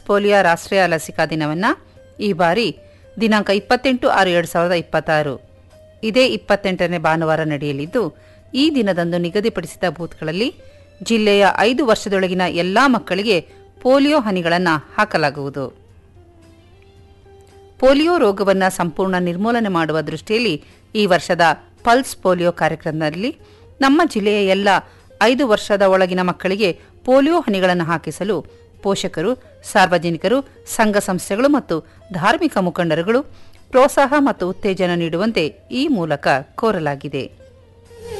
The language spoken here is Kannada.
ಪೋಲಿಯೋ ರಾಷ್ಟ್ರೀಯ ಲಸಿಕಾ ದಿನವನ್ನು ಈ ಬಾರಿ ದಿನಾಂಕ ಇಪ್ಪತ್ತೆಂಟು ಆರು ಎರಡು ಸಾವಿರದ ಇಪ್ಪತ್ತಾರು ಇದೇ ಇಪ್ಪತ್ತೆಂಟನೇ ಭಾನುವಾರ ನಡೆಯಲಿದ್ದು ಈ ದಿನದಂದು ನಿಗದಿಪಡಿಸಿದ ಬೂತ್ಗಳಲ್ಲಿ ಜಿಲ್ಲೆಯ ಐದು ವರ್ಷದೊಳಗಿನ ಎಲ್ಲಾ ಮಕ್ಕಳಿಗೆ ಪೋಲಿಯೋ ಹನಿಗಳನ್ನು ಹಾಕಲಾಗುವುದು ಪೋಲಿಯೋ ರೋಗವನ್ನು ಸಂಪೂರ್ಣ ನಿರ್ಮೂಲನೆ ಮಾಡುವ ದೃಷ್ಟಿಯಲ್ಲಿ ಈ ವರ್ಷದ ಪಲ್ಸ್ ಪೋಲಿಯೋ ಕಾರ್ಯಕ್ರಮದಲ್ಲಿ ನಮ್ಮ ಜಿಲ್ಲೆಯ ಎಲ್ಲ ಐದು ವರ್ಷದ ಒಳಗಿನ ಮಕ್ಕಳಿಗೆ ಪೋಲಿಯೋ ಹನಿಗಳನ್ನು ಹಾಕಿಸಲು ಪೋಷಕರು ಸಾರ್ವಜನಿಕರು ಸಂಘ ಸಂಸ್ಥೆಗಳು ಮತ್ತು ಧಾರ್ಮಿಕ ಮುಖಂಡರುಗಳು ಪ್ರೋತ್ಸಾಹ ಮತ್ತು ಉತ್ತೇಜನ ನೀಡುವಂತೆ ಈ ಮೂಲಕ ಕೋರಲಾಗಿದೆ